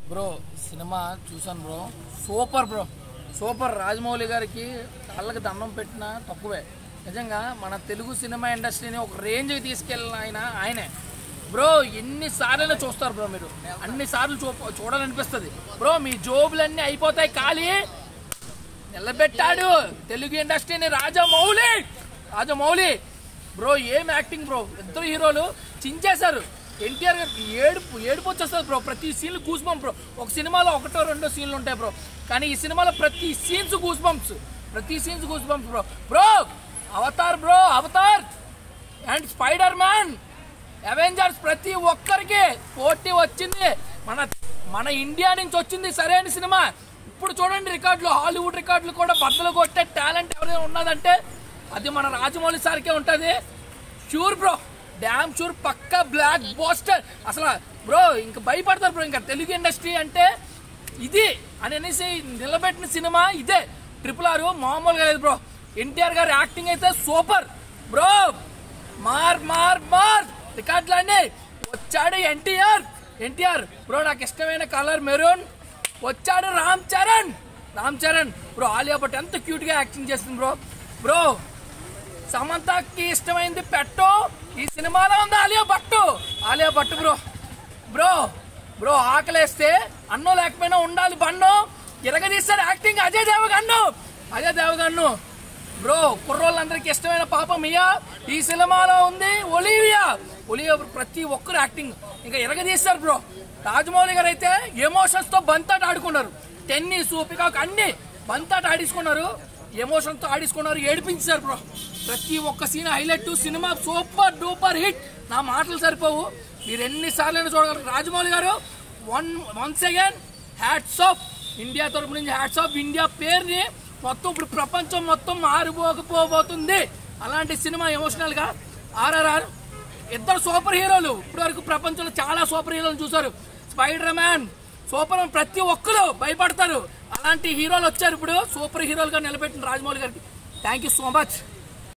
bro cinema చూసాను bro super bro super Rajamouli గారికి కళ్ళకి దండం పెట్టిన తక్కువే నిజంగా మన తెలుగు సినిమా ఇండస్ట్రీని ఒక రేంజ్కి తీసుకెళ్ళిన ఆయన ఆయనే బ్రో ఎన్ని సార్లు చూస్తారు బ్రో మీరు అన్ని సార్లు చూ చూడాలనిపిస్తుంది బ్రో మీ జోబులన్నీ అయిపోతాయి ఖాళీ నిలబెట్టాడు తెలుగు ఇండస్ట్రీని రాజమౌళి రాజమౌళి బ్రో ఏం యాక్టింగ్ బ్రో ఇద్దరు హీరోలు చించేశారు ఎన్టీఆర్ గారికి ఏడుపు ఏడుపు వచ్చేస్తుంది బ్రో ప్రతి సీన్లు గూస్ బంప్ బ్రో ఒక సినిమాలో ఒకటో రెండో సీన్లు ఉంటాయి బ్రో కానీ ఈ సినిమాలో ప్రతి సీన్స్ గూస్ బంప్స్ ప్రతి scenes goose bumps bro bro Avatar bro Avatar and Spider Man Avengers ప్రతి ఒక్కరికి పోటీ వచ్చింది మన మన ఇండియా నుంచి వచ్చింది సరైన సినిమా ఇప్పుడు చూడండి రికార్డులు హాలీవుడ్ రికార్డులు కూడా బద్దలు కొట్టే టాలెంట్ ఎవరైనా ఉన్నదంటే అది మన రాజమౌళి సార్కే ఉంటుంది షూర్ బ్రో డ్యామ్ షూర్ పక్క బ్లాక్ బోస్టర్ అసలు బ్రో ఇంకా భయపడతారు బ్రో ఇంకా తెలుగు ఇండస్ట్రీ అంటే ఇది అని అనేసి నిలబెట్టిన సినిమా ఇదే ట్రిపుల్ ఆర్ మామూలుగా లేదు బ్రో ఎన్టీఆర్ గారి యాక్టింగ్ అయితే సూపర్ బ్రో మార్ మార్ మార్ రికార్డులన్నీ వచ్చాడు ఎన్టీఆర్ ఎన్టీఆర్ బ్రో నాకు ఇష్టమైన కలర్ మెరూన్ వచ్చాడు రామ్ చరణ్ రామ్ చరణ్ బ్రో ఆలియా భట్ ఎంత క్యూట్ గా యాక్టింగ్ చేస్తుంది బ్రో బ్రో సమంతకి ఇష్టమైంది పెట్టు ఈ సినిమాలో ఉంది Alia Bhatt Alia Bhatt bro bro bro ఆకలేస్తే అన్నం లేకపోయినా ఉండాలి బన్ను ఇరగదీస్తాడు యాక్టింగ్ అజయ్ దేవగన్ను అజయ్ దేవగన్ను బ్రో కుర్రోళ్ళందరికీ ఇష్టమైన పాప మియా ఈ సినిమాలో ఉంది ఒలివియా ఒలివియా ప్రతి ఒక్కరు యాక్టింగ్ ఇంకా ఇరగదీస్తారు బ్రో రాజమౌళి గారు అయితే ఎమోషన్స్ తో బంతాట ఆడుకున్నారు టెన్నిస్ పికాక్ అన్ని బంతాట ఆడించుకున్నారు ఎమోషన్స్ తో ఆడించుకున్నారు ఏడిపించారు బ్రో ప్రతి ఒక్క scene highlight cinema super duper hit నా మాటలు సరిపోవు మీరు ఎన్నిసార్లు చూడగలరు Rajamouli garu one once again hats off India తరపు నుంచి హ్యాట్స్ ఆఫ్ ఇండియా పేరుని మొత్తం ఇప్పుడు ప్రపంచం మొత్తం మారిపోకపోబోతుంది అలాంటి సినిమా ఎమోషనల్ గా ఆర్ఆర్ఆర్ ఇద్దరు సూపర్ హీరోలు ఇప్పటి వరకు ప్రపంచంలో చాలా సూపర్ హీరోలు చూసారు స్పైడర్ మ్యాన్ సూపర్ మ్యాన్ ప్రతి ఒక్కరు భయపడతారు అలాంటి హీరోలు వచ్చారు ఇప్పుడు సూపర్ హీరోలుగా నిలబెట్టిన రాజమౌళి గారికి థ్యాంక్ యూ సో మచ్